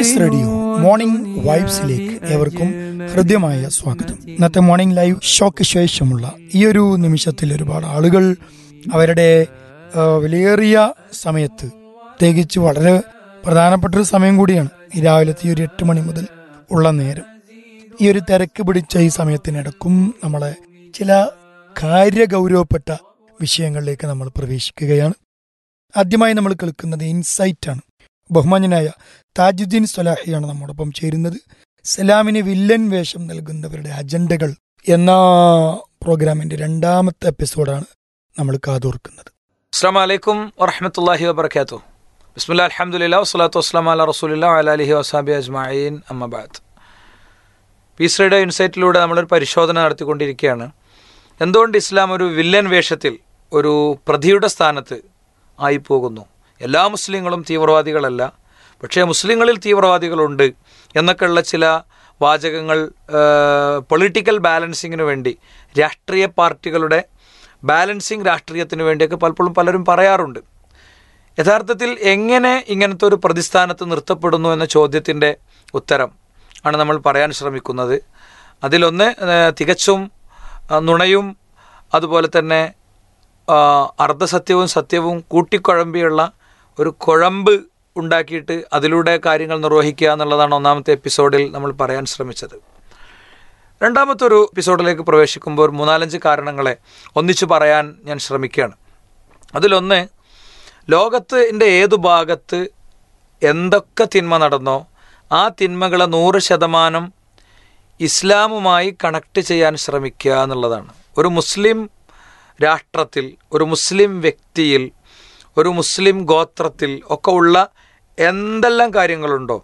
piece radio morning വൈബ്സിലേക്ക് ഏവർക്കും ഹൃദ്യമായ സ്വാഗതം ഇന്നത്തെ മോർണിംഗ് ലൈവ് ഷോക്ക് ശേഷമുള്ള ഈ ഒരു നിമിഷത്തിൽ ഒരുപാട് ആളുകൾ അവരുടെ ആ, വിലയേറിയ സമയത്ത് പ്രത്യേകിച്ച് വളരെ പ്രധാനപ്പെട്ട ഒരു സമയം കൂടിയാണ് ഈ രാവിലത്തെ ഈ ഒരു എട്ട് മണി മുതൽ ഉള്ള നേരം ഈ ഒരു തിരക്ക് പിടിച്ച ഈ സമയത്തിനിടക്കും നമ്മളെ ചില കാര്യഗൗരവപ്പെട്ട വിഷയങ്ങളിലേക്ക് നമ്മൾ പ്രവേശിക്കുകയാണ് ആദ്യമായി നമ്മൾ കേൾക്കുന്നത് ഇൻസൈറ്റ് ആണ് ബഹുമാന്യനായ താജുദ്ദീൻ സ്വലാഹിയാണ് നമ്മോടൊപ്പം ചേരുന്നത് സലാമിന് വില്ലൻ വേഷം നൽകുന്നവരുടെ അജണ്ടകൾ എന്ന പ്രോഗ്രാമിന്റെ രണ്ടാമത്തെ എപ്പിസോഡാണ് നമ്മൾ കാതോർക്കുന്നത് അസ്സാം വലൈക്കും വറഹമത്തല്ലാഹി വബർക്കാത്തു ബിസ്മില്ലാ അലഹമുല്ലാ വസ്സലാത്തു വസ്സലാം അല റസൂലില്ലാ അല അലിഹി വസാബി അജ്മഈൻ അമ്മബാദ് പീസ് റേഡിയോ ഇൻസൈറ്റിലൂടെ നമ്മളൊരു പരിശോധന നടത്തിക്കൊണ്ടിരിക്കുകയാണ് എന്തുകൊണ്ട് ഇസ്ലാം ഒരു വില്ലൻ വേഷത്തിൽ ഒരു പ്രതിയുടെ സ്ഥാനത്ത് ആയിപ്പോകുന്നു എല്ലാ മുസ്ലിങ്ങളും തീവ്രവാദികളല്ല പക്ഷേ മുസ്ലിങ്ങളിൽ തീവ്രവാദികളുണ്ട് എന്നൊക്കെയുള്ള ചില വാചകങ്ങൾ പൊളിറ്റിക്കൽ ബാലൻസിങ്ങിന് വേണ്ടി രാഷ്ട്രീയ പാർട്ടികളുടെ ബാലൻസിങ് രാഷ്ട്രീയത്തിന് വേണ്ടിയൊക്കെ പലപ്പോഴും പലരും പറയാറുണ്ട് യഥാർത്ഥത്തിൽ എങ്ങനെ ഇങ്ങനത്തെ ഒരു പ്രതിസ്ഥാനത്ത് നിർത്തപ്പെടുന്നു എന്ന ചോദ്യത്തിൻ്റെ ഉത്തരം ആണ് നമ്മൾ പറയാൻ ശ്രമിക്കുന്നത് അതിലൊന്ന് ഏഹ്, തികച്ചും ആ, നുണയും അതുപോലെ തന്നെ ആ, അർദ്ധസത്യവും സത്യവും കൂട്ടിക്കുഴമ്പിയുള്ള ഒരു കുഴമ്പ് ഉണ്ടാക്കിയിട്ട് അതിലൂടെ കാര്യങ്ങൾ നിർവഹിക്കുക എന്നുള്ളതാണ് ഒന്നാമത്തെ എപ്പിസോഡിൽ നമ്മൾ പറയാൻ ശ്രമിച്ചത് രണ്ടാമത്തെ ഒരു എപ്പിസോഡിലേക്ക് പ്രവേശിക്കുമ്പോൾ ഒരു മൂന്നാലഞ്ച് കാരണങ്ങളെ ഒന്നിച്ചു പറയാൻ ഞാൻ ശ്രമിക്കുകയാണ് അതിലൊന്ന് ലോകത്തിൻ്റെ ഏതു ഭാഗത്ത് എന്തൊക്കെ തിന്മ നടന്നോ ആ തിന്മകളെ നൂറ് ശതമാനം ഇസ്ലാമുമായി കണക്ട് ചെയ്യാൻ ശ്രമിക്കുക എന്നുള്ളതാണ് ഒരു മുസ്ലിം രാഷ്ട്രത്തിൽ ഒരു മുസ്ലിം വ്യക്തിയിൽ ഒരു മുസ്ലിം ഗോത്രത്തിൽ ഒക്കെ ഉള്ള എന്തെല്ലാം കാര്യങ്ങളുണ്ടോ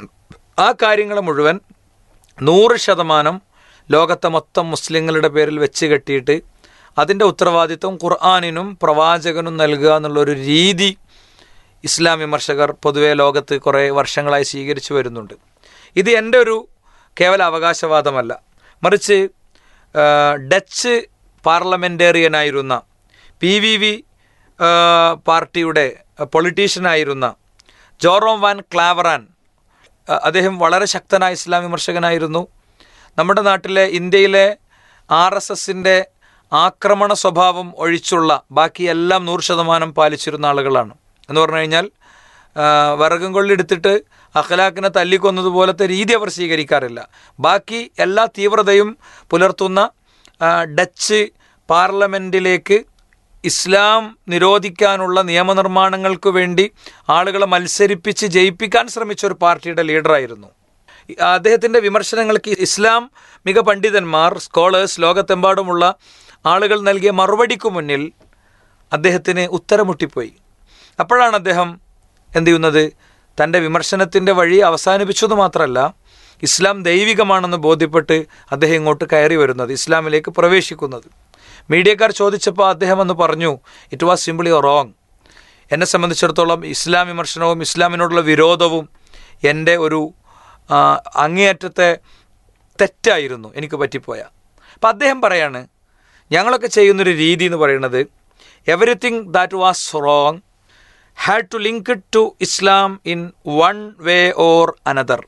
ആ കാര്യങ്ങൾ മുഴുവൻ നൂറ് ശതമാനം ലോകത്തെ മൊത്തം മുസ്ലിങ്ങളുടെ പേരിൽ വെച്ച് കെട്ടിയിട്ട് അതിൻ്റെ ഉത്തരവാദിത്വം ഖുർആാനിനും പ്രവാചകനും നൽകുക എന്നുള്ളൊരു രീതി ഇസ്ലാം വിമർശകർ പൊതുവെ ലോകത്ത് കുറേ വർഷങ്ങളായി സ്വീകരിച്ചു വരുന്നുണ്ട് ഇത് എൻ്റെ ഒരു കേവല അവകാശവാദമല്ല മറിച്ച് ആ, ഡച്ച് പാർലമെൻറ്റേറിയനായിരുന്ന പി വി വി പാർട്ടിയുടെ പൊളിറ്റീഷ്യനായിരുന്ന ജോറോം വാൻ ക്ലാവറാൻ അഹ് അദ്ദേഹം വളരെ ശക്തനായ ഇസ്ലാം വിമർശകനായിരുന്നു നമ്മുടെ നാട്ടിലെ ഇന്ത്യയിലെ ആർ എസ് എസിൻ്റെ ആക്രമണ സ്വഭാവം ഒഴിച്ചുള്ള ബാക്കി എല്ലാം നൂറ് ശതമാനം പാലിച്ചിരുന്ന ആളുകളാണ് എന്ന് പറഞ്ഞു കഴിഞ്ഞാൽ ആഹ് വിറകും കൊള്ളിയെടുത്തിട്ട് അഖലാഖിനെ തല്ലിക്കൊന്നതുപോലത്തെ രീതി അവർ സ്വീകരിക്കാറില്ല ബാക്കി എല്ലാ തീവ്രതയും പുലർത്തുന്ന ആഹ് ഡച്ച് പാർലമെൻറ്റിലേക്ക് ഇസ്ലാം നിരോധിക്കാനുള്ള നിയമനിർമ്മാണങ്ങൾക്ക് വേണ്ടി ആളുകളെ മത്സരിപ്പിച്ച് ജയിപ്പിക്കാൻ ശ്രമിച്ച ഒരു പാർട്ടിയുടെ ലീഡറായിരുന്നു ഈ- അദ്ദേഹത്തിൻ്റെ വിമർശനങ്ങൾക്ക് ഇസ്ലാം മിക പണ്ഡിതന്മാർ സ്കോളേഴ്സ് ലോകത്തെമ്പാടുമുള്ള ആളുകൾ നൽകിയ മറുപടിക്കു മുന്നിൽ അദ്ദേഹത്തിന് ഉത്തരമുട്ടിപ്പോയി അപ്പോഴാണ് അദ്ദേഹം എന്ത് ചെയ്യുന്നത് തൻ്റെ വിമർശനത്തിൻ്റെ വഴി അവസാനിപ്പിച്ചത് മാത്രമല്ല ഇസ്ലാം ദൈവികമാണെന്ന് ബോധ്യപ്പെട്ട് അദ്ദേഹം ഇങ്ങോട്ട് കയറി വരുന്നത് ഇസ്ലാമിലേക്ക് പ്രവേശിക്കുന്നത് മീഡിയക്കാർ ചോദിച്ചപ്പോൾ അദ്ദേഹം എന്ന് പറഞ്ഞു ഇറ്റ് വാസ് സിംപിളി റോങ് എന്നെ സംബന്ധിച്ചിടത്തോളം ഇസ്ലാം വിമർശനവും ഇസ്ലാമിനോടുള്ള വിരോധവും എൻ്റെ ഒരു ആ, അങ്ങേയറ്റത്തെ തെറ്റായിരുന്നു എനിക്ക് പറ്റിപ്പോയ അപ്പം അദ്ദേഹം പറയാണ് ഞങ്ങളൊക്കെ ചെയ്യുന്നൊരു രീതി എന്ന് പറയുന്നത് everything that was wrong had to link it to Islam in one way or another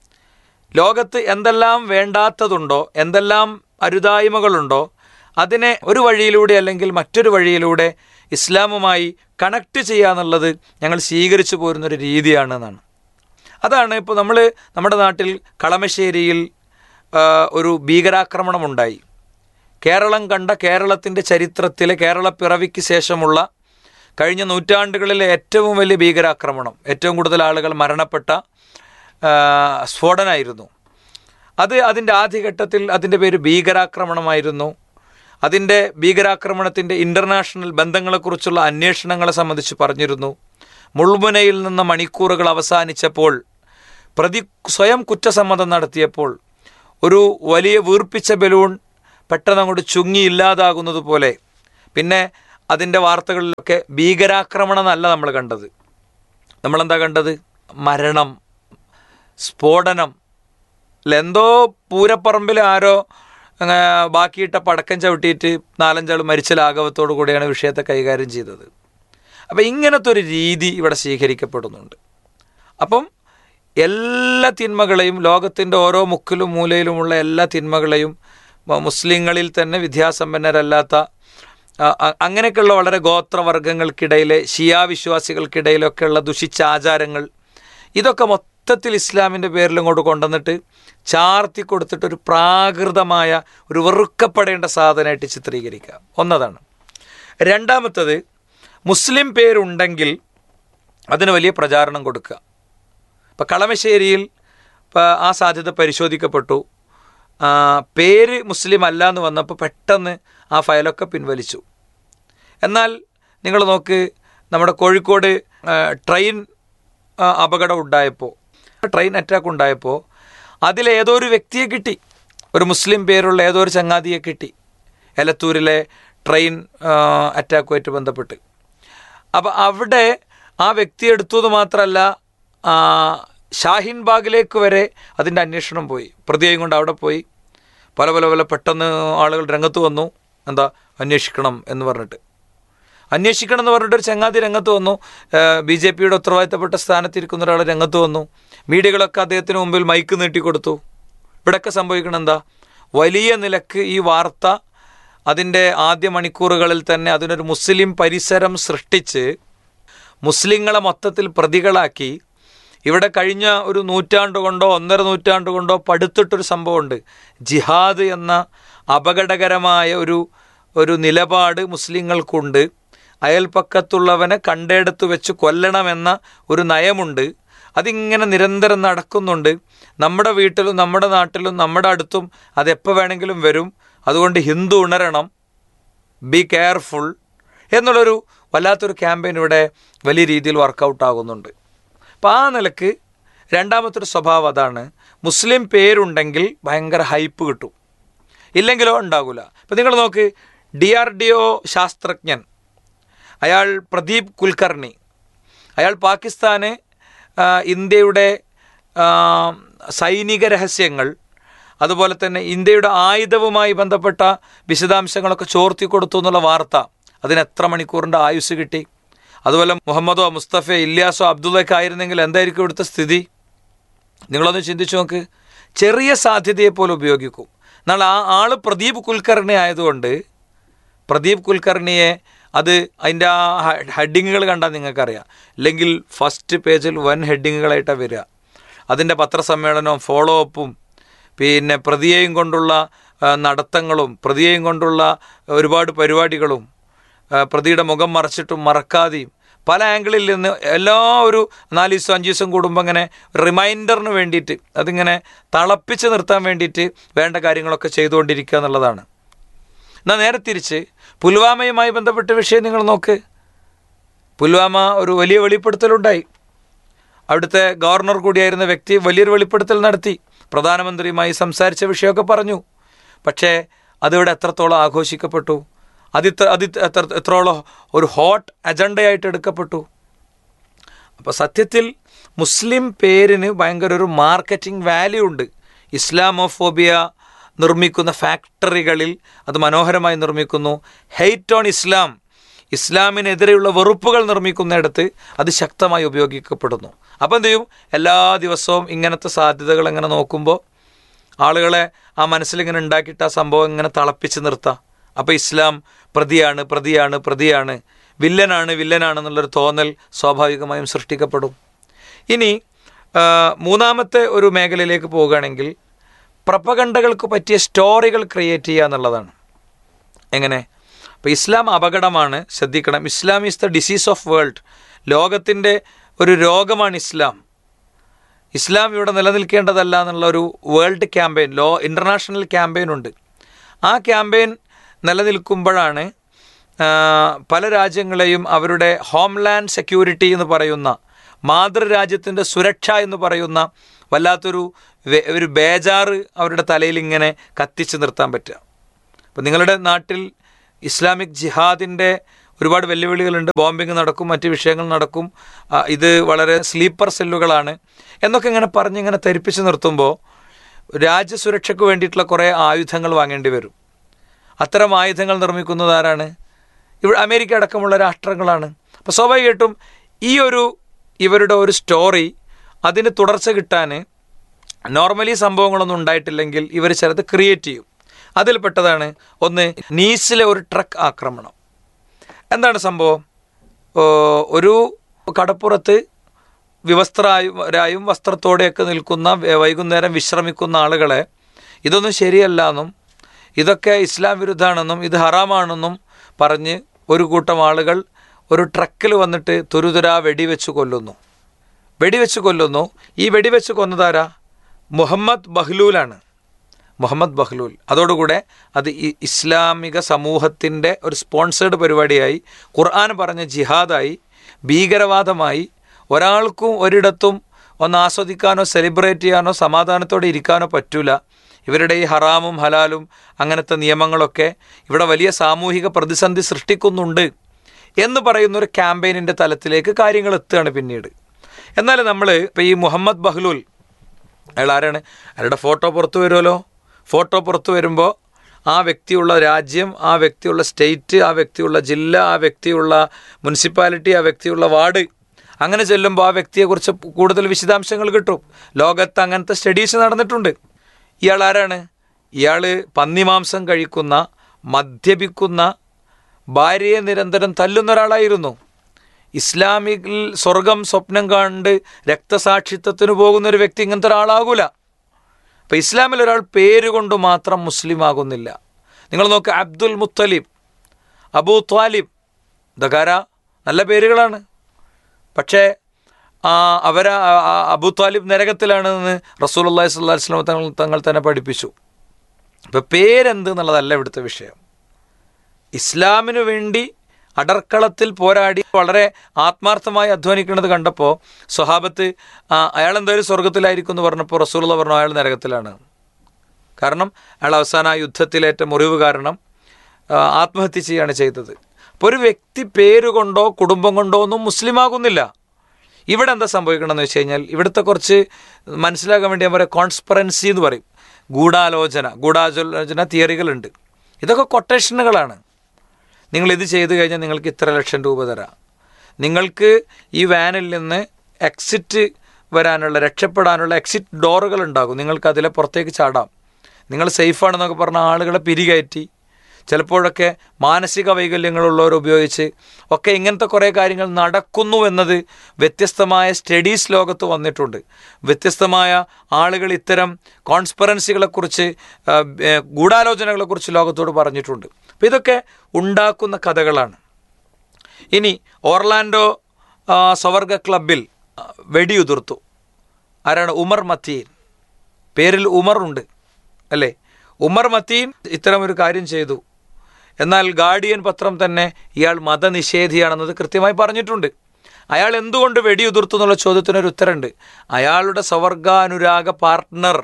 ലോകത്ത് എന്തെല്ലാം വേണ്ടാത്തതുണ്ടോ എന്തെല്ലാം അരുതായ്മകളുണ്ടോ അതിനെ ഒരു വഴിയിലൂടെ അല്ലെങ്കിൽ മറ്റൊരു വഴിയിലൂടെ ഇസ്ലാമുമായി കണക്ട് ചെയ്യുക എന്നുള്ളത് ഞങ്ങൾ സ്വീകരിച്ചു പോരുന്നൊരു രീതിയാണെന്നാണ് അതാണ് ഇപ്പോൾ നമ്മൾ നമ്മുടെ നാട്ടിൽ കളമശ്ശേരിയിൽ ആ, ഒരു ഭീകരാക്രമണമുണ്ടായി കേരളം കണ്ട കേരളത്തിൻ്റെ ചരിത്രത്തിലെ കേരള പിറവിക്ക് ശേഷമുള്ള കഴിഞ്ഞ നൂറ്റാണ്ടുകളിലെ ഏറ്റവും വലിയ ഭീകരാക്രമണം ഏറ്റവും കൂടുതൽ ആളുകൾ മരണപ്പെട്ട ആ, സ്ഫോടനമായിരുന്നു അത് അതിൻ്റെ ആദ്യഘട്ടത്തിൽ അതിൻ്റെ പേര് ഭീകരാക്രമണമായിരുന്നു അതിൻ്റെ ഭീകരാക്രമണത്തിൻ്റെ ഇൻ്റർനാഷണൽ ബന്ധങ്ങളെക്കുറിച്ചുള്ള അന്വേഷണങ്ങളെ സംബന്ധിച്ച് പറഞ്ഞിരുന്നു മുൾമുനയിൽ നിന്ന് മണിക്കൂറുകൾ അവസാനിച്ചപ്പോൾ പ്രതി സ്വയം കുറ്റസമ്മതം നടത്തിയപ്പോൾ ഒരു വലിയ വീർപ്പിച്ച ബലൂൺ പെട്ടെന്ന് അങ്ങോട്ട് ചുങ്ങി ഇല്ലാതാകുന്നത് പോലെ പിന്നെ അതിൻ്റെ വാർത്തകളിലൊക്കെ ഭീകരാക്രമണം എന്നല്ല നമ്മൾ കണ്ടത് നമ്മളെന്താ കണ്ടത് മരണം സ്ഫോടനം അല്ല എന്തോ പൂരപ്പറമ്പിൽ ആരോ അങ്ങ് ബാക്കിയിട്ട പടക്കം ചവിട്ടിയിട്ട് നാലഞ്ചാൾ മരിച്ച ലാഘവത്തോടു കൂടിയാണ് വിഷയത്തെ കൈകാര്യം ചെയ്തത് അപ്പം ഇങ്ങനത്തെ ഒരു രീതി ഇവിടെ സ്വീകരിക്കപ്പെടുന്നുണ്ട് അപ്പം എല്ലാ തിന്മകളെയും ലോകത്തിൻ്റെ ഓരോ മുക്കിലും മൂലയിലുമുള്ള എല്ലാ തിന്മകളെയും മ- മുസ്ലിങ്ങളിൽ തന്നെ വിദ്യാസമ്പന്നരല്ലാത്ത ആ, അ- അങ്ങനെയൊക്കെയുള്ള വളരെ ഗോത്രവർഗങ്ങൾക്കിടയിലെ ഷിയാ വിശ്വാസികൾക്കിടയിലൊക്കെയുള്ള ദുഷിച്ച ആചാരങ്ങൾ ഇതൊക്കെ മൊത്തത്തിൽ ഇസ്ലാമിൻ്റെ പേരിൽ ഇങ്ങോട്ട് കൊണ്ടുവന്നിട്ട് ചാർത്തി കൊടുത്തിട്ട് ഒരു പ്രാകൃതമായ ഒരു വെറുക്കപ്പെടേണ്ട സാധനമായിട്ട് ചിത്രീകരിക്കുക ഒന്നതാണ് രണ്ടാമത്തത് മുസ്ലിം പേരുണ്ടെങ്കിൽ അതിന് വലിയ പ്രചാരണം കൊടുക്കുക ഇപ്പം കളമശ്ശേരിയിൽ ഇപ്പം ആ സാധ്യത പരിശോധിക്കപ്പെട്ടു ആ, പേര് മുസ്ലിം അല്ല എന്ന് വന്നപ്പോൾ പെട്ടെന്ന് ആ ഫയലൊക്കെ പിൻവലിച്ചു എന്നാൽ നിങ്ങൾ നോക്ക് നമ്മുടെ കോഴിക്കോട് ആ, ട്രെയിൻ ആ, അപകടം ഉണ്ടായപ്പോൾ ട്രെയിൻ അറ്റാക്ക് ഉണ്ടായപ്പോൾ അതിലേതോ ഒരു വ്യക്തിയെ കിട്ടി ഒരു മുസ്ലിം പേരുള്ള ഏതോ ഒരു ചങ്ങാതിയെ കിട്ടി എലത്തൂരിലെ ട്രെയിൻ അറ്റാക്കുമായിട്ട് ബന്ധപ്പെട്ട് അപ്പോൾ അവിടെ ആ വ്യക്തി എടുത്തത് മാത്രമല്ല ആ, ഷാഹിൻ ബാഗിലേക്ക് വരെ അതിൻ്റെ അന്വേഷണം പോയി പ്രതിയെയും കൊണ്ട് അവിടെ പോയി പല പല പല പെട്ടെന്ന് ആളുകൾ രംഗത്ത് വന്നു എന്താ അന്വേഷിക്കണം എന്ന് പറഞ്ഞിട്ട് അന്വേഷിക്കണം എന്ന് പറഞ്ഞിട്ട് ഒരു ചങ്ങാതി രംഗത്ത് വന്നു ബി ജെ പിയുടെ ഉത്തരവാദിത്തപ്പെട്ട സ്ഥാനത്തിരിക്കുന്ന ഒരാൾ രംഗത്ത് വന്നു മീഡിയകളൊക്കെ അദ്ദേഹത്തിന് മുമ്പിൽ മൈക്ക് നീട്ടിക്കൊടുത്തു ഇവിടെയൊക്കെ സംഭവിക്കണം എന്താ വലിയ നിലക്ക് ഈ വാർത്ത അതിൻ്റെ ആദ്യ മണിക്കൂറുകളിൽ തന്നെ അതിനൊരു മുസ്ലിം പരിസരം സൃഷ്ടിച്ച് മുസ്ലിങ്ങളെ മൊത്തത്തിൽ പ്രതികളാക്കി ഇവിടെ കഴിഞ്ഞ ഒരു നൂറ്റാണ്ട് കൊണ്ടോ ഒന്നര നൂറ്റാണ്ട് കൊണ്ടോ പടുത്തിട്ടൊരു സംഭവമുണ്ട് ജിഹാദ് എന്ന അപകടകരമായ ഒരു ഒരു നിലപാട് മുസ്ലിങ്ങൾക്കുണ്ട് അയൽപ്പക്കത്തുള്ളവനെ കണ്ടെടുത്ത് വെച്ച് കൊല്ലണമെന്ന ഒരു നയമുണ്ട് അതിങ്ങനെ നിരന്തരം നടക്കുന്നുണ്ട് നമ്മുടെ വീട്ടിലും നമ്മുടെ നാട്ടിലും നമ്മുടെ അടുത്തും അതെപ്പോൾ വേണമെങ്കിലും വരും അതുകൊണ്ട് ഹിന്ദു ഉണരണം ബി കെയർഫുൾ എന്നുള്ളൊരു വല്ലാത്തൊരു ക്യാമ്പയിൻ ഇവിടെ വലിയ രീതിയിൽ വർക്കൗട്ട് ആകുന്നുണ്ട് അപ്പോൾ ആ നിലക്ക് രണ്ടാമത്തൊരു സ്വഭാവം അതാണ് മുസ്ലിം പേരുണ്ടെങ്കിൽ ഭയങ്കര ഹൈപ്പ് കിട്ടും ഇല്ലെങ്കിലോ ഉണ്ടാകില്ല ഇപ്പം നിങ്ങൾ നോക്ക് ഡി ആർ ഡി ഒ ശാസ്ത്രജ്ഞൻ അയാൾ പ്രദീപ് കുൽക്കർണി അയാൾ പാകിസ്ഥാന് ആ, ഇന്ത്യയുടെ ആ, സൈനിക രഹസ്യങ്ങൾ അതുപോലെ തന്നെ ഇന്ത്യയുടെ ആയുധവുമായി ബന്ധപ്പെട്ട വിശദാംശങ്ങളൊക്കെ ചോർത്തി കൊടുത്തു എന്നുള്ള വാർത്ത അതിന് എത്ര മണിക്കൂറിൻ്റെ ആയുസ് കിട്ടി അതുപോലെ മുഹമ്മദോ മുസ്തഫയോ ഇല്യാസോ അബ്ദുള്ളയൊക്കെ ആയിരുന്നെങ്കിൽ എന്തായിരിക്കും ഇവിടുത്തെ സ്ഥിതി നിങ്ങളൊന്ന് ചിന്തിച്ചു നോക്ക് ചെറിയ സാധ്യതയെ പോലെ ഉപയോഗിക്കും എന്നാൽ ആ ആള് പ്രദീപ് കുൽക്കർണി ആയതുകൊണ്ട് പ്രദീപ് കുൽക്കർണിയെ അത് അതിൻ്റെ ആ ഹെഡിങ്ങുകൾ കണ്ടാൽ നിങ്ങൾക്കറിയാം അല്ലെങ്കിൽ ഫസ്റ്റ് പേജിൽ വൻ ഹെഡിങ്ങുകളായിട്ടാണ് വരിക അതിൻ്റെ പത്രസമ്മേളനവും ഫോളോ അപ്പും പിന്നെ പ്രതിയെയും കൊണ്ടുള്ള ആ, നടത്തങ്ങളും പ്രതിയെയും കൊണ്ടുള്ള ഒരുപാട് പരിപാടികളും ആ, പ്രതിയുടെ മുഖം മറച്ചിട്ടും മറക്കാതെയും പല ആംഗിളിൽ നിന്ന് എല്ലാ ഒരു നാല് ദിവസം അഞ്ച് ദിവസം കൂടുമ്പോൾ ഇങ്ങനെ റിമൈൻഡറിന് വേണ്ടിയിട്ട് അതിങ്ങനെ തളപ്പിച്ച് നിർത്താൻ വേണ്ടിയിട്ട് വേണ്ട കാര്യങ്ങളൊക്കെ ചെയ്തുകൊണ്ടിരിക്കുക എന്നുള്ളതാണ് എന്നാൽ നേരെ തിരിച്ച് പുൽവാമയുമായി ബന്ധപ്പെട്ട വിഷയം നിങ്ങൾ നോക്ക് പുൽവാമ ഒരു വലിയ വെളിപ്പെടുത്തലുണ്ടായി അവിടുത്തെ ഗവർണർ കൂടിയായിരുന്ന വ്യക്തി വലിയൊരു വെളിപ്പെടുത്തൽ നടത്തി പ്രധാനമന്ത്രിയുമായി സംസാരിച്ച വിഷയമൊക്കെ പറഞ്ഞു പക്ഷേ അതിവിടെ എത്രത്തോളം ആഘോഷിക്കപ്പെട്ടു അതിത്ര അതി എത്ര എത്രോളം ഒരു ഹോട്ട് അജണ്ടയായിട്ട് എടുക്കപ്പെട്ടു അപ്പോൾ സത്യത്തിൽ മുസ്ലിം പേരിന് ഭയങ്കര ഒരു മാർക്കറ്റിംഗ് വാല്യൂ ഉണ്ട് ഇസ്ലാമോഫോബിയ നിർമ്മിക്കുന്ന ഫാക്ടറികളിൽ അത് മനോഹരമായി നിർമ്മിക്കുന്നു ഹെയ്റ്റ് ഓൺ ഇസ്ലാം ഇസ്ലാമിനെതിരെയുള്ള വെറുപ്പുകൾ നിർമ്മിക്കുന്നിടത്ത് അത് ശക്തമായി ഉപയോഗിക്കപ്പെടുന്നു അപ്പോൾ എന്ത് ചെയ്യും എല്ലാ ദിവസവും ഇങ്ങനത്തെ സാധ്യതകൾ എങ്ങനെ നോക്കുമ്പോൾ ആളുകളെ ആ മനസ്സിലിങ്ങനെ ഉണ്ടാക്കിയിട്ട് ആ സംഭവം ഇങ്ങനെ തിളപ്പിച്ച് നിർത്താം അപ്പോൾ ഇസ്ലാം പ്രതിയാണ് പ്രതിയാണ് പ്രതിയാണ് വില്ലനാണ് വില്ലനാണെന്നുള്ളൊരു തോന്നൽ സ്വാഭാവികമായും സൃഷ്ടിക്കപ്പെടും ഇനി ആ, മൂന്നാമത്തെ ഒരു മേഖലയിലേക്ക് പോവുകയാണെങ്കിൽ പ്രപകണ്ഡകൾക്ക് പറ്റിയ സ്റ്റോറികൾ ക്രിയേറ്റ് ചെയ്യുക എന്നുള്ളതാണ് എങ്ങനെ അപ്പോൾ ഇസ്ലാം അപകടമാണ് ശ്രദ്ധിക്കണം Islam is the disease of world ലോകത്തിൻ്റെ ഒരു രോഗമാണ് ഇസ്ലാം ഇസ്ലാം ഇവിടെ നിലനിൽക്കേണ്ടതല്ല എന്നുള്ള ഒരു വേൾഡ് ക്യാമ്പയിൻ ലോ ഇൻ്റർനാഷണൽ ക്യാമ്പയിൻ ഉണ്ട് ആ ക്യാമ്പയിൻ നിലനിൽക്കുമ്പോഴാണ് ആ, പല രാജ്യങ്ങളെയും അവരുടെ ഹോംലാൻഡ് സെക്യൂരിറ്റി എന്ന് പറയുന്ന മാതൃരാജ്യത്തിൻ്റെ സുരക്ഷ എന്ന് പറയുന്ന വല്ലാത്തൊരു വെ- ഒരു ബേജാറ് അവരുടെ തലയിൽ ഇങ്ങനെ കത്തിച്ച് നിർത്താൻ പറ്റുക അപ്പം നിങ്ങളുടെ നാട്ടിൽ ഇസ്ലാമിക് ജിഹാദിൻ്റെ ഒരുപാട് വെല്ലുവിളികളുണ്ട് ബോംബിങ് നടക്കും മറ്റ് വിഷയങ്ങൾ നടക്കും ആ, ഇത് വളരെ സ്ലീപ്പർ സെല്ലുകളാണ് എന്നൊക്കെ ഇങ്ങനെ പറഞ്ഞ് ഇങ്ങനെ ധരിപ്പിച്ച് നിർത്തുമ്പോൾ രാജ്യസുരക്ഷയ്ക്ക് വേണ്ടിയിട്ടുള്ള കുറേ ആയുധങ്ങൾ വാങ്ങേണ്ടി വരും അത്തരം ആയുധങ്ങൾ നിർമ്മിക്കുന്നത് ആരാണ് ഇവിടെ അമേരിക്ക അടക്കമുള്ള രാഷ്ട്രങ്ങളാണ് അപ്പോൾ സ്വാഭാവികമായിട്ടും ഈ ഒരു ഇവരുടെ ഒരു സ്റ്റോറി അതിന് തുടർച്ച കിട്ടാൻ നോർമലി സംഭവങ്ങളൊന്നും ഉണ്ടായിട്ടില്ലെങ്കിൽ ഇവർ ചിലത് ക്രിയേറ്റ് ചെയ്യും അതിൽപ്പെട്ടതാണ് ഒന്ന് നീസിലെ ഒരു ട്രക്ക് ആക്രമണം എന്താണ് സംഭവം ഓ, ഒരു കടപ്പുറത്ത് വിവസ്ത്രരായും വസ്ത്രത്തോടെയൊക്കെ നിൽക്കുന്ന വൈ- വൈകുന്നേരം വിശ്രമിക്കുന്ന ആളുകളെ ഇതൊന്നും ശരിയല്ല എന്നും ഇതൊക്കെ ഇസ്ലാം വിരുദ്ധാണെന്നും ഇത് ഹറാമാണെന്നും പറഞ്ഞ് ഒരു കൂട്ടം ആളുകൾ ഒരു ട്രക്കിൽ വന്നിട്ട് തുരുതുരാ വെടിവെച്ച് കൊല്ലുന്നു വെടിവെച്ച് കൊല്ലുന്നു ഈ വെടിവെച്ച് കൊന്നതാരാ മുഹമ്മദ് ബഹ്ലൂലാണ് മുഹമ്മദ് ബഹ്ലൂൽ അതോടുകൂടെ അത് ഈ ഇസ്ലാമിക സമൂഹത്തിൻ്റെ ഒരു സ്പോൺസേഡ് പരിപാടിയായി ഖുർആൻ പറഞ്ഞ ജിഹാദായി ഭീകരവാദമായി ഒരാൾക്കും ഒരിടത്തും ഒന്ന് ആസ്വദിക്കാനോ സെലിബ്രേറ്റ് ചെയ്യാനോ സമാധാനത്തോടെ ഇരിക്കാനോ പറ്റൂല ഇവരുടെ ഈ ഹറാമും ഹലാലും അങ്ങനത്തെ നിയമങ്ങളൊക്കെ ഇവിടെ വലിയ സാമൂഹിക പ്രതിസന്ധി സൃഷ്ടിക്കുന്നുണ്ട് എന്ന് പറയുന്ന ഒരു ക്യാമ്പയിനിൻ്റെ തലത്തിലേക്ക് കാര്യങ്ങൾ എത്തുകയാണ് പിന്നീട് എന്നാൽ നമ്മൾ ഇപ്പോൾ ഈ മുഹമ്മദ് ബഹ്ലൂൽ അയാൾ ആരാണ് അയാളുടെ ഫോട്ടോ പുറത്തു വരുമല്ലോ ഫോട്ടോ പുറത്തു വരുമ്പോൾ ആ വ്യക്തിയുള്ള രാജ്യം ആ വ്യക്തിയുള്ള സ്റ്റേറ്റ് ആ വ്യക്തിയുള്ള ജില്ല ആ വ്യക്തിയുള്ള മുനിസിപ്പാലിറ്റി ആ വ്യക്തിയുള്ള വാർഡ് അങ്ങനെ ചെല്ലുമ്പോൾ ആ വ്യക്തിയെക്കുറിച്ച് കൂടുതൽ വിശദാംശങ്ങൾ കിട്ടും ലോകത്ത് അങ്ങനത്തെ സ്റ്റഡീസ് നടന്നിട്ടുണ്ട് ഇയാൾ ആരാണ് ഇയാൾ പന്നിമാംസം കഴിക്കുന്ന മദ്യപിക്കുന്ന ഭാര്യയെ നിരന്തരം തല്ലുന്ന ഒരാളായിരുന്നു ഇസ്ലാമിൽ സ്വർഗം സ്വപ്നം കണ്ട് രക്തസാക്ഷിത്വത്തിന് പോകുന്ന ഒരു വ്യക്തി ഇങ്ങനത്തെ ഒരാളാകൂല അപ്പം ഇസ്ലാമിൽ ഒരാൾ പേര് കൊണ്ട് മാത്രം മുസ്ലിം ആകുന്നില്ല നിങ്ങൾ നോക്ക് അബ്ദുൽ മുത്തലിബ് അബൂ ത്വാലിബ് ഇതൊക്കെ നല്ല പേരുകളാണ് പക്ഷേ ആ, അവര ആ, ആ, അബൂ ത്വാലിബ് നരകത്തിലാണെന്ന് റസൂൽ അള്ളാഹി സ്വല്ലാ വസ്ലം തങ്ങൾ തങ്ങൾ തന്നെ പഠിപ്പിച്ചു ഇപ്പം പേരെന്ത് എന്നുള്ളതല്ല ഇവിടുത്തെ വിഷയം ഇസ്ലാമിനു വേണ്ടി അടർക്കളത്തിൽ പോരാടി വളരെ ആത്മാർത്ഥമായി അധ്വാനിക്കുന്നത് കണ്ടപ്പോൾ സ്വഹാബത്ത് ആ, അയാൾ എന്തായാലും സ്വർഗത്തിലായിരിക്കും എന്ന് പറഞ്ഞപ്പോൾ റസൂലുള്ള പറഞ്ഞു അയാൾ നരകത്തിലാണ് കാരണം അയാൾ അവസാന ആ യുദ്ധത്തിലേറ്റ മുറിവ് കാരണം ആ, ആത്മഹത്യ ചെയ്യാണ് ചെയ്തത് അപ്പോൾ ഒരു വ്യക്തി പേരുകൊണ്ടോ കുടുംബം കൊണ്ടോ ഒന്നും മുസ്ലിമാകുന്നില്ല ഇവിടെ എന്താ സംഭവിക്കണമെന്ന് വെച്ച് കഴിഞ്ഞാൽ ഇവിടുത്തെ കുറച്ച് മനസ്സിലാക്കാൻ വേണ്ടി ഞാൻ പറയാം കോൺസ്പറൻസി എന്ന് പറയും ഗൂഢാലോചന ഗൂഢാലോചന തിയറികളുണ്ട് ഇതൊക്കെ കൊട്ടേഷനുകളാണ് നിങ്ങൾ ഇത് ചെയ്തു കഴിഞ്ഞാൽ നിങ്ങൾക്ക് ഇത്ര ലക്ഷം രൂപ തരാം നിങ്ങൾക്ക് ഈ വാനിൽ നിന്ന് എക്സിറ്റ് വരാനുള്ള രക്ഷപ്പെടാനുള്ള എക്സിറ്റ് ഡോറുകൾ ഉണ്ടാകും നിങ്ങൾക്ക് അതിലെ പുറത്തേക്ക് ചാടാം നിങ്ങൾ സേഫാണെന്നൊക്കെ പറഞ്ഞ ആളുകളെ പിരികയറ്റി ചിലപ്പോഴൊക്കെ മാനസിക വൈകല്യങ്ങളുള്ളവർ ഉപയോഗിച്ച് ഒക്കെ ഇങ്ങനത്തെ കുറേ കാര്യങ്ങൾ നടക്കുന്നു എന്നത് വ്യത്യസ്തമായ സ്റ്റഡീസ് ലോകത്ത് വന്നിട്ടുണ്ട് വ്യത്യസ്തമായ ആളുകൾ ഇത്തരം കോൺസ്പെറൻസികളെക്കുറിച്ച് ആ, ഏ, ഗൂഢാലോചനകളെക്കുറിച്ച് ലോകത്തോട് പറഞ്ഞിട്ടുണ്ട് അപ്പോൾ ഇതൊക്കെ ഉണ്ടാക്കുന്ന കഥകളാണ് ഇനി ഓർലാൻഡോ ആ, സ്വവർഗ ക്ലബിൽ ആ, വെടിയുതിർത്തു ആരാണ് ഉമർ മത്തീൻ പേരിൽ ഉമർ ഉണ്ട് അല്ലേ ഉമർ മത്തീൻ ഇത്തരം ഒരു കാര്യം ചെയ്തു എന്നാൽ ഗാർഡിയൻ പത്രം തന്നെ ഇയാൾ മതനിഷേധിയാണെന്നത് കൃത്യമായി പറഞ്ഞിട്ടുണ്ട് അയാൾ എന്തുകൊണ്ട് വെടിയുതിർത്തു എന്നുള്ള ചോദ്യത്തിനൊരു ഉത്തരമുണ്ട് അയാളുടെ സ്വവർഗാനുരാഗ പാർട്ട്ണർ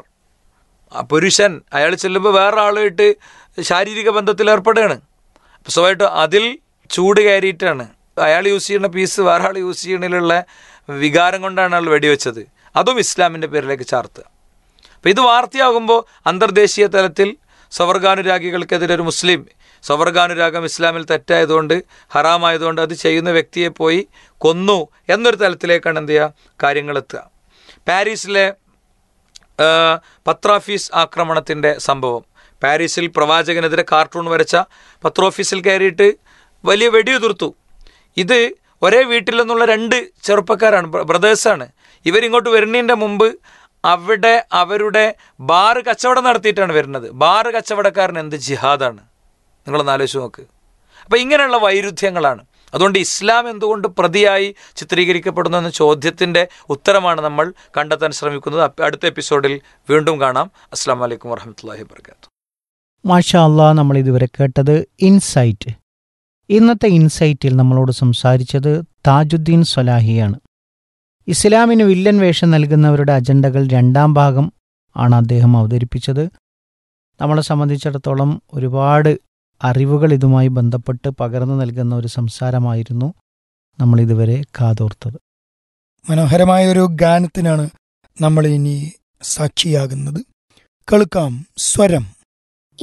ആ പുരുഷൻ അയാൾ ചെല്ലുമ്പോൾ വേറെ ആളുമായിട്ട് ശാരീരിക ബന്ധത്തിൽ ഏർപ്പെടുകയാണ് അപ്പോൾ സ്വയമായിട്ട് അതിൽ ചൂട് കയറിയിട്ടാണ് അയാൾ യൂസ് ചെയ്യുന്ന പീസ് വേറെ ആൾ യൂസ് ചെയ്യണതിലുള്ള വികാരം കൊണ്ടാണ് അയാൾ വെടിവെച്ചത് അതും ഇസ്ലാമിൻ്റെ പേരിലേക്ക് ചാർത്തുക അപ്പോൾ ഇത് വാർത്തയാകുമ്പോൾ അന്തർദേശീയ തലത്തിൽ സ്വവർഗാനുരാഗികൾക്കെതിരെ ഒരു മുസ്ലിം സ്വവർഗാനുരാഗം ഇസ്ലാമിൽ തെറ്റായതുകൊണ്ട് ഹറാമായതുകൊണ്ട് അത് ചെയ്യുന്ന വ്യക്തിയെ പോയി കൊന്നു എന്നൊരു തലത്തിലേക്കാണ് എന്ത് ചെയ്യുക കാര്യങ്ങൾ എത്തുക പാരീസിലെ ആ, പത്രാഫീസ് ആക്രമണത്തിൻ്റെ സംഭവം പാരീസിൽ പ്രവാചകനെതിരെ കാർട്ടൂൺ വരച്ച പത്രോഫീസിൽ കയറിയിട്ട് വലിയ വെടിയുതിർത്തു ഇത് ഒരേ വീട്ടിൽ നിന്നുള്ള രണ്ട് ചെറുപ്പക്കാരാണ് ബ്ര- ബ്രദേഴ്സാണ് ഇവരിങ്ങോട്ട് വരുന്നതിൻ്റെ മുമ്പ് അവിടെ അവരുടെ ബാറ് കച്ചവടം നടത്തിയിട്ടാണ് വരുന്നത് ബാറ് കച്ചവടക്കാരൻ എന്ത് ജിഹാദാണ് നിങ്ങളൊന്ന് ആലോചിച്ച് നോക്ക് അപ്പോൾ ഇങ്ങനെയുള്ള വൈരുദ്ധ്യങ്ങളാണ് അതുകൊണ്ട് ഇസ്ലാം എന്തുകൊണ്ട് പ്രതിയായി ചിത്രീകരിക്കപ്പെടുന്നു എന്ന ചോദ്യത്തിൻ്റെ ഉത്തരമാണ് നമ്മൾ കണ്ടെത്താൻ ശ്രമിക്കുന്നത് അപ്പ- അടുത്ത എപ്പിസോഡിൽ വീണ്ടും കാണാം അസ്സാം വലൈക്കും വർഹമത്തല്ലാഹി വർക്കാത്തു മാഷാ അല്ലാ നമ്മൾ ഇതുവരെ കേട്ടത് ഇൻസൈറ്റ് ഇന്നത്തെ ഇൻസൈറ്റിൽ നമ്മളോട് സംസാരിച്ചത് താജുദ്ദീൻ സ്വലാഹിയാണ് ഇസ്ലാമിന് വില്ലൻ വേഷം നൽകുന്നവരുടെ അജണ്ടകൾ രണ്ടാം ഭാഗം ആണ് അദ്ദേഹം അവതരിപ്പിച്ചത് നമ്മളെ സംബന്ധിച്ചിടത്തോളം ഒരുപാട് അറിവുകൾ ഇതുമായി ബന്ധപ്പെട്ട് പകർന്നു നൽകുന്ന ഒരു സംസാരമായിരുന്നു നമ്മൾ ഇതുവരെ കാതോർത്തത് മനോഹരമായ ഒരു ഗാനത്തിനാണ് നമ്മൾ ഇനി സാക്ഷിയാകുന്നത് കേൾക്കാം സ്വരം